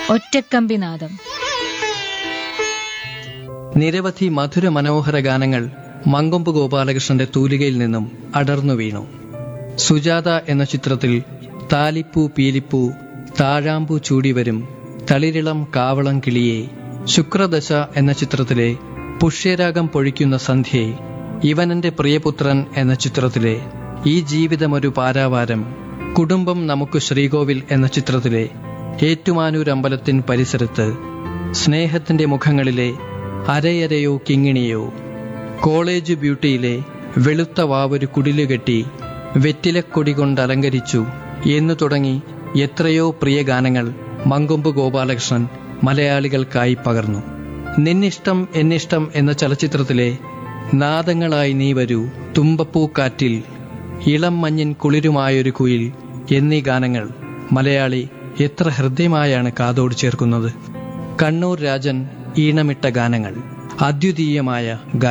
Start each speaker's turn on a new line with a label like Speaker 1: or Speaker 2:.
Speaker 1: ഒറ്റക്കമ്പിനാദം
Speaker 2: നിരവധി മധുര മനോഹര ഗാനങ്ങൾ മങ്കൊമ്പ് ഗോപാലകൃഷ്ണന്റെ തൂലികയിൽ നിന്നും അടർന്നു വീണു സുജാത എന്ന ചിത്രത്തിൽ താലിപ്പൂ പീലിപ്പൂ താഴാമ്പൂ ചൂടിവരും തളിരിളം കാവളം കിളിയെ ശുക്രദശ എന്ന ചിത്രത്തിലെ പുഷ്യരാഗം പൊഴിക്കുന്ന സന്ധ്യയെ ഇവനെന്റെ പ്രിയപുത്രൻ എന്ന ചിത്രത്തിലെ ഈ ജീവിതമൊരു പാരാവാരം കുടുംബം നമുക്ക് ശ്രീകോവിൽ എന്ന ചിത്രത്തിലെ ഏറ്റുമാനൂർ അമ്പലത്തിൻ പരിസരത്ത് സ്നേഹത്തിന്റെ മുഖങ്ങളിലെ അരയരയോ കിങ്ങിണിയോ കോളേജ് ബ്യൂട്ടിയിലെ വെളുത്ത വാവൊരു കുടിലുകെട്ടി വെറ്റിലക്കൊടി കൊണ്ട് അലങ്കരിച്ചു എന്നു തുടങ്ങി എത്രയോ പ്രിയ ഗാനങ്ങൾ മങ്കൊമ്പ് ഗോപാലകൃഷ്ണൻ മലയാളികൾക്കായി പകർന്നു നിന്നിഷ്ടം എന്നിഷ്ടം എന്ന ചലച്ചിത്രത്തിലെ നാദങ്ങളായി നീ വരൂ തുമ്പപ്പൂക്കാറ്റിൽ ഇളം മഞ്ഞിൻ കുളിരുമായൊരു കുയിൽ എന്നീ ഗാനങ്ങൾ മലയാളി എത്ര ഹൃദ്യമായാണ് കാതോട് ചേർക്കുന്നത് കണ്ണൂർ രാജൻ ഈണമിട്ട ഗാനങ്ങൾ അദ്വിതീയമായ ഗാനങ്ങൾ